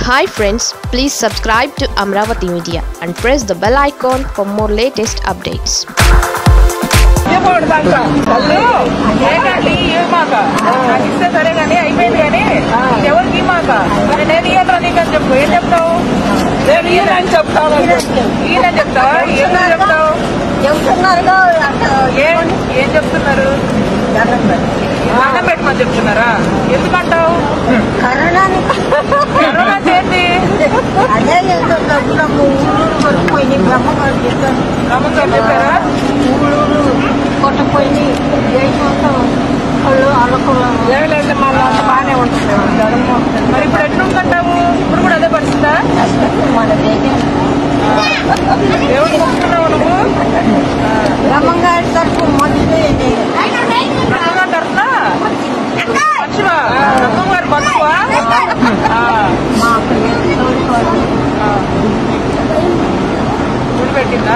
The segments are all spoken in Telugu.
Hi friends please subscribe to Amaravati media and press the bell icon for more latest updates ఇవ్వకూడదు దాంట్లో వాళ్ళు ఏంటండి ఇవ్వమాక నాకు ఇస్తే సరే కానీ అయిపోయింది కానీ ఎవరికి ఇవ్వమాక మరి నేను ఇయ్యను నీకని చెప్పు ఏం చెప్తావు నేను ఇయ్యనని చెప్తావు ఈయన చెప్తావా ఏం చెప్తావు చెబుతున్నారుగా ఏం ఏం చెప్తున్నారు దండం పెట్టమని చెప్తున్నారా ఎందుకంటావు కరోనాని కరోనా ఏంటి అదే ఏదో డబ్బులకు ఊరు కొట్టుపోయింది బ్రహ్మగారు చెప్పారు రమ్మని చెప్పారా ఊరు కొట్టుపోయింది దేశంతో వాళ్ళు అలకులం లేదు మన బాగానే ఉంటుంది మరి ఇప్పుడు ఎట్లుందంటావు ఇప్పుడు కూడా అదే పరిస్థితా మన దేశం దేవుడు మొక్కుతున్నావు నువ్వు బ్రహ్మంగారి తరఫు మంచిది బ్రహ్మంగారి తరఫున మంచివా బ్రహ్మం గారు బంధువా ఆ, మాకు తోడుకోవాలి ఆ. గుడి పెట్టిందా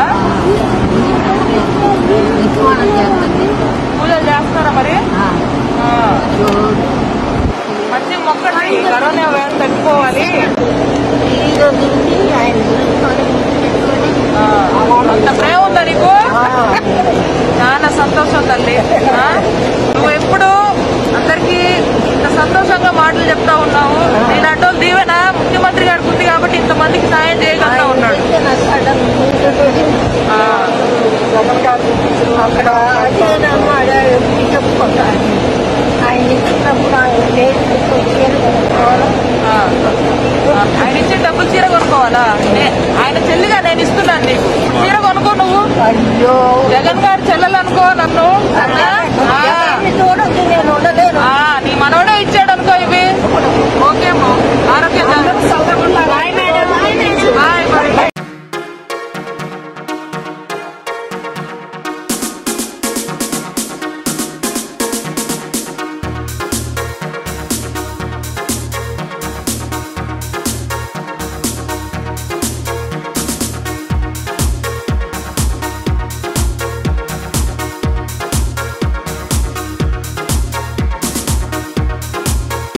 విజ్ఞానం చేస్తుంది పూజలు చేస్తారా మరి ఆ, ఆ. రోజు మంచి మొక్కండి కరోనా వ్యాధి తగ్గిపోవాలి ఈ రోజు నుంచి ఆయన చూసుకొని పెట్టుకొని ఆ, అంత ప్రేమ ఉందా నీకు చాలా సంతోషం తల్లి ఆ? నువ్వు ఎప్పుడు అందరికీ ఇంత సంతోషంగా మాటలు చెప్తా ఉన్నావు నేను అడ్డోలు దీవెన ముఖ్యమంత్రి గారికి ఉంది కాబట్టి ఇంతమందికి సాయం చేయగలుగుతా ఉన్నాడు ఆ, అక్కడ అదేనమ్మా అదే చెప్పుకుంటారు ఆయన ఇచ్చినప్పుడు ఆయన లేచి చీర కొనుక్కోవాలి ఆ. ఆ, ఆయన ఇచ్చే డబ్బులు చీర కొనుక్కోవాలా నే- ఆయన చెల్లిగా నేను ఇస్తున్నాను నీకు చీర కొనుక్కో నువ్వు అయ్యో జగన్ గారి చెల్లెలు అనుకో నన్ను ఆ, ఆ, ఎవరిని చూడొద్దు నేను ఉండలేను ఆ, నీ మనవడే ఇచ్చాడు అనుకో ఇవి